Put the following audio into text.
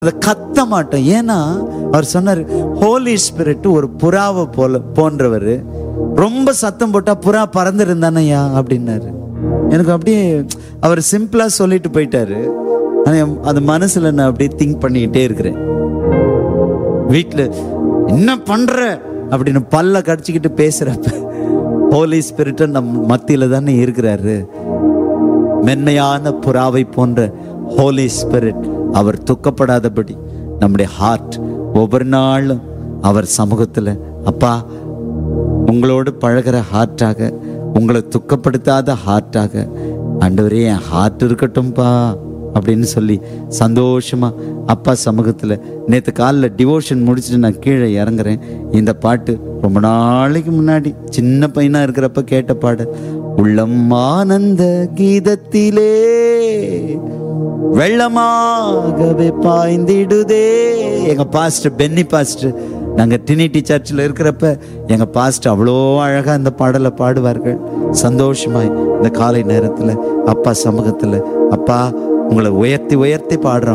அதை கத்த மாட்டோம் ஏன்னா அவர் சொன்னார் ஹோலி ஸ்பிரிட் ஒரு புறாவை போல போன்றவர் ரொம்ப சத்தம் போட்டா புறா பறந்துருந்தானய்யா அப்படின்னாரு எனக்கு அப்படியே அவர் சிம்பிளா சொல்லிட்டு போயிட்டாரு ஆனா என் அது மனசுல நான் அப்படியே திங்க் பண்ணிக்கிட்டே இருக்கிறேன் வீட்டில் என்ன பண்ற அப்படின்னு பல்ல கடிச்சிக்கிட்டு பேசுறப்ப ஹோலி ஸ்பிரிட் நம் மத்தியில தானே இருக்கிறாரு மென்மையான புறாவை போன்ற ஹோலி ஸ்பிரிட் அவர் துக்கப்படாதபடி நம்முடைய ஹார்ட் ஒவ்வொரு நாளும் அவர் சமூகத்தில் அப்பா உங்களோடு பழகிற ஹார்ட்டாக உங்களை துக்கப்படுத்தாத ஹார்ட்டாக ஆண்டவரே என் ஹார்ட் இருக்கட்டும்பா அப்படின்னு சொல்லி சந்தோஷமா அப்பா சமூகத்தில் நேற்று காலில் டிவோஷன் முடிச்சுட்டு நான் கீழே இறங்குறேன் இந்த பாட்டு ரொம்ப நாளைக்கு முன்னாடி சின்ன பையனா இருக்கிறப்ப கேட்ட பாடு உள்ளம் ஆனந்த கீதத்திலே வெள்ளமாகவே பாய்ந்திடுதே எங்க பாஸ்டர் பென்னி பாஸ்டர் நாங்க டினிட்டி சர்ச்சில் இருக்கிறப்ப எங்க பாஸ்டர் அவ்வளோ அழகா இந்த பாடலை பாடுவார்கள் சந்தோஷமாய் இந்த காலை நேரத்துல அப்பா சமூகத்துல அப்பா உங்களை உயர்த்தி உயர்த்தி பாடுறோம்